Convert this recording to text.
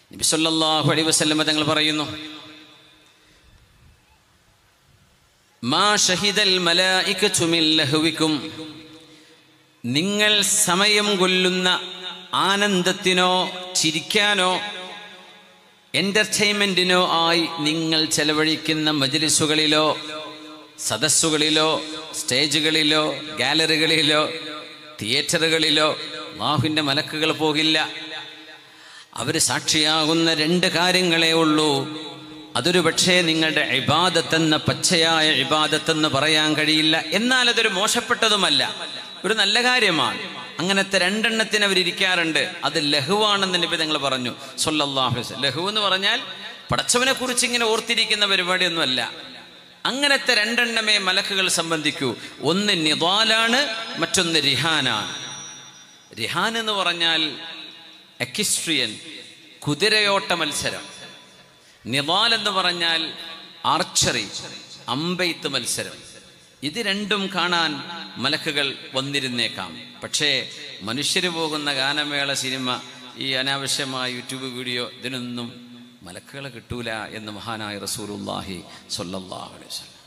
നബി സല്ലല്ലാഹു അലൈഹി വസല്ലം തങ്ങൾ പറയുന്നു മാ ഷഹിദൽ മലായികതു മിൻ ലഹ്വിക്കും നിങ്ങൾ സമയം കൊല്ലുന്ന ആനന്ദത്തിനോ ചിരിക്കാനോ എന്റർടൈൻമെന്റിനോ ആയി നിങ്ങൾ ചെലവഴിക്കുന്ന മജ്ലിസുകളിലോ സദസ്സുകളിലോ സ്റ്റേജുകളിലോ ഗാലറികളിലോ തിയേറ്ററുകളിലോ അള്ളാഹുവിൻ്റെ മലക്കുകൾ പോകില്ല അവർ സാക്ഷിയാകുന്ന രണ്ട് കാര്യങ്ങളേ ഉള്ളൂ അതൊരു പക്ഷേ നിങ്ങളുടെ ഇബാദത്തെന്ന പച്ചയായ ഇബാദത്തെന്ന് പറയാൻ കഴിയില്ല എന്നാൽ അതൊരു മോശപ്പെട്ടതുമല്ല ഒരു നല്ല കാര്യമാണ് അങ്ങനത്തെ രണ്ടെണ്ണത്തിന് അവരിയ്ക്കാറുണ്ട് അത് ലഘുവാണെന്ന് നബി നിങ്ങൾ പറഞ്ഞു സൊല്ലാഹു ലഘു എന്ന് പറഞ്ഞാൽ പടച്ചവനെ കുറിച്ച് ഇങ്ങനെ ഓർത്തിരിക്കുന്ന പരിപാടിയൊന്നുമല്ല അങ്ങനത്തെ രണ്ടെണ്ണമേ മലക്കുകൾ സംബന്ധിക്കൂ ഒന്ന് നിദാലാണ് മറ്റൊന്ന് റിഹാനാണ് റിഹാൻ എന്ന് പറഞ്ഞാൽ എക്കിസ്ട്രിയൻ കുതിരയോട്ട മത്സരം നിവാൽ എന്ന് പറഞ്ഞാൽ ആർച്ചറി അമ്പെയ്ത്ത് മത്സരം ഇത് രണ്ടും കാണാൻ മലക്കുകൾ വന്നിരുന്നേക്കാം പക്ഷേ മനുഷ്യര് പോകുന്ന ഗാനമേള സിനിമ ഈ അനാവശ്യമായ യൂട്യൂബ് വീഡിയോ ഇതിനൊന്നും മലക്കുകളെ കിട്ടൂല എന്ന് മഹാനായ റസൂലുല്ലാഹി സ്വല്ലല്ലാഹു അലൈഹി വസല്ലം